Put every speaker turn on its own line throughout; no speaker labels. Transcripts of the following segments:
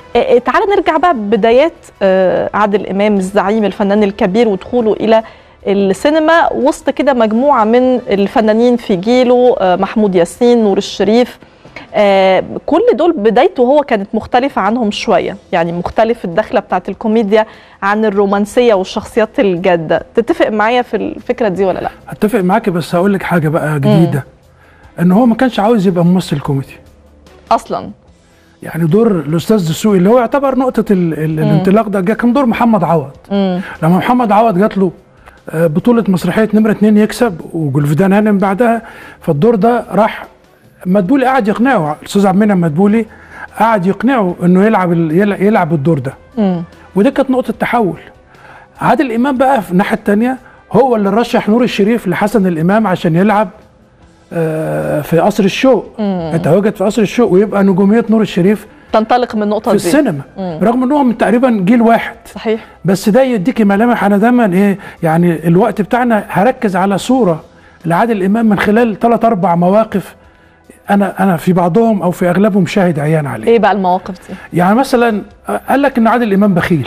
آه، تعال نرجع بقى بدايات آه، عادل امام الزعيم الفنان الكبير ودخوله الى السينما وسط كده مجموعه من الفنانين في جيله آه، محمود ياسين نور الشريف آه، كل دول بدايته هو كانت مختلفة عنهم شوية يعني مختلف الدخلة بتاعت الكوميديا عن الرومانسية والشخصيات الجادة تتفق معايا في الفكرة دي ولا لا؟
اتفق معاك بس هقول لك حاجه بقى جديده ان هو ما كانش عاوز يبقى ممثل كوميدي
أصلا
يعني دور الاستاذ دسوقي اللي هو يعتبر نقطه ال ال الانطلاق ده جا- كان دور محمد عوض
مم.
لما محمد عوض جات له آه، بطوله مسرحيه نمره اتنين يكسب وجولفيدان هانم بعدها فالدور ده راح مدبولي قعد يقنعه الاستاذ عبد المنعم مدبولي قعد يقنعه انه يلعب ال- يلع- يلعب الدور ده
مم.
ودي كانت نقطه تحول عادل امام بقى في الناحيه الثانيه هو اللي رشح نور الشريف لحسن الامام عشان يلعب آه، في قصر الشوق انت وجد في قصر الشوق ويبقى نجوميه نور الشريف
تنطلق من النقطة
في
دي
السينما رغم انهم تقريبا جيل واحد
صحيح
بس ده يديكي ملامح انا دايما ايه يعني الوقت بتاعنا هركز على صوره لعادل امام من خلال ثلاث اربع مواقف انا انا في بعضهم او في اغلبهم شاهد عيان عليه
ايه بقى المواقف دي؟
يعني مثلا قال لك ان عادل امام بخيل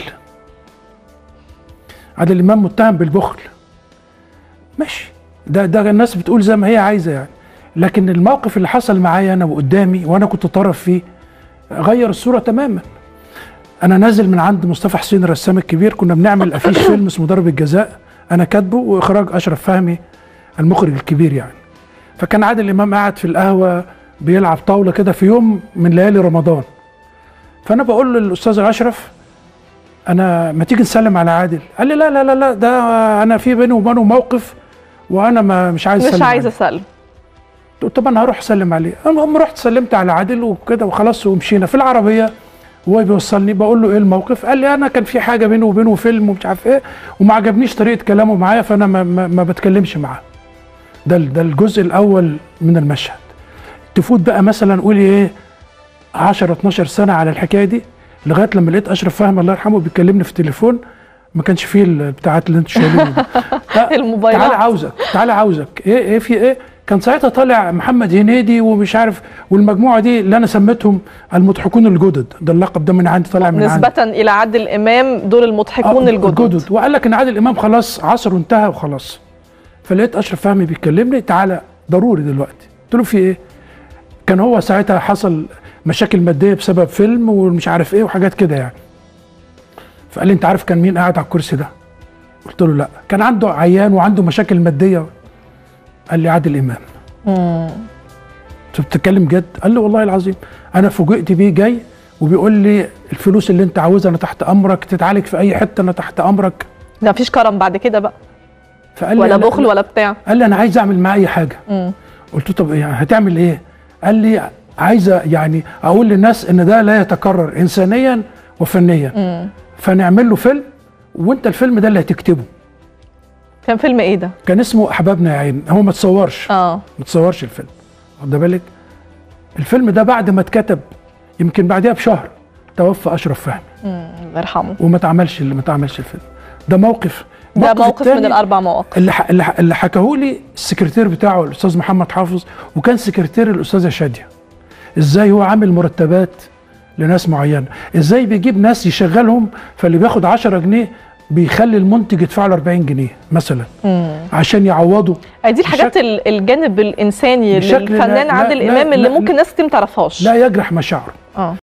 عادل امام متهم بالبخل ماشي ده ده الناس بتقول زي ما هي عايزه يعني لكن الموقف اللي حصل معايا انا وقدامي وانا كنت طرف فيه غير الصوره تماما انا نازل من عند مصطفى حسين الرسام الكبير كنا بنعمل افيش فيلم اسمه ضرب الجزاء انا كاتبه واخراج اشرف فهمي المخرج الكبير يعني فكان عادل امام قاعد في القهوه بيلعب طاوله كده في يوم من ليالي رمضان فانا بقول للاستاذ اشرف انا ما تيجي نسلم على عادل قال لي لا لا لا لا ده انا في بيني وبينه موقف وانا ما مش عايز
مش
أسلم
عايزة
عليه.
اسأل
قلت طب انا هروح اسلم عليه المهم رحت سلمت على عادل وكده وخلاص ومشينا في العربيه وهو بيوصلني بقول له ايه الموقف قال لي انا كان في حاجه بيني وبينه فيلم ومش عارف ايه وما عجبنيش طريقه كلامه معايا فانا ما, ما, ما بتكلمش معاه ده ال- ده الجزء الاول من المشهد تفوت بقى مثلا قولي ايه 10 12 سنه على الحكايه دي لغايه لما لقيت اشرف فهمي الله يرحمه بيكلمني في التليفون ما كانش فيه البتاعات اللي انتوا شايلينها دي. لا،
الموبايلات.
تعالى عاوزك تعالى عاوزك ايه ايه في ايه كان ساعتها طالع محمد هنيدي ومش عارف والمجموعه دي اللي انا سميتهم المضحكون الجدد ده اللقب ده من عندي طالع من عندي
نسبة إلى عادل إمام دول المضحكون
آه،
الجدد
وقال لك ان عادل امام خلاص عصره انتهى وخلاص فلقيت اشرف فهمي بيكلمني تعالى ضروري دلوقتي قلت له في ايه كان هو ساعتها حصل مشاكل ماديه بسبب فيلم ومش عارف ايه وحاجات كده يعني فقال لي انت عارف كان مين قاعد على الكرسي ده قلت له لا كان عنده عيان وعنده مشاكل ماديه قال لي عادل امام انت بتتكلم جد قال لي والله العظيم انا فوجئت بيه جاي وبيقول لي الفلوس اللي انت عاوزها انا تحت امرك تتعالج في اي حته انا تحت امرك
ده مفيش كرم بعد كده بقى
فقال لي
ولا
أنا-
بخل ولا بتاع
قال لي انا عايز اعمل معاه اي حاجه
مم.
قلت له طب يعني هتعمل ايه قال لي عايزه يعني اقول للناس ان ده لا يتكرر انسانيا وفنيا
مم.
فنعمل له فيلم وانت الفيلم ده اللي هتكتبه
كان فيلم إيه ده؟
كان اسمه احبابنا يا عين هو ما تصورش
آه
ما تصورش الفيلم واخد بالك الفيلم ده بعد ما اتكتب يمكن بعدها بشهر توفى اشرف فهمي
مم. الله يرحمه
وما اتعملش ما اتعملش الفيلم ده موقف
ده
الموقف
موقف من
التاني
الأربع مواقف
اللي ح... اللي, ح... اللي حكاه لي السكرتير بتاعه الاستاذ محمد حافظ وكان سكرتير الاستاذه شاديه ازاي هو عامل مرتبات لناس معينه ازاي بيجيب ناس يشغلهم فاللي بياخد 10 جنيه بيخلي المنتج يدفع له 40 جنيه مثلا
مم.
عشان يعوضوا
أي دي الحاجات ال- الجانب الإنساني
بشكل لا-
للفنان
لا-
عادل
لا-
إمام اللي
لا-
ممكن ناس كتير ما تعرفهاش
لا يجرح مشاعره
اه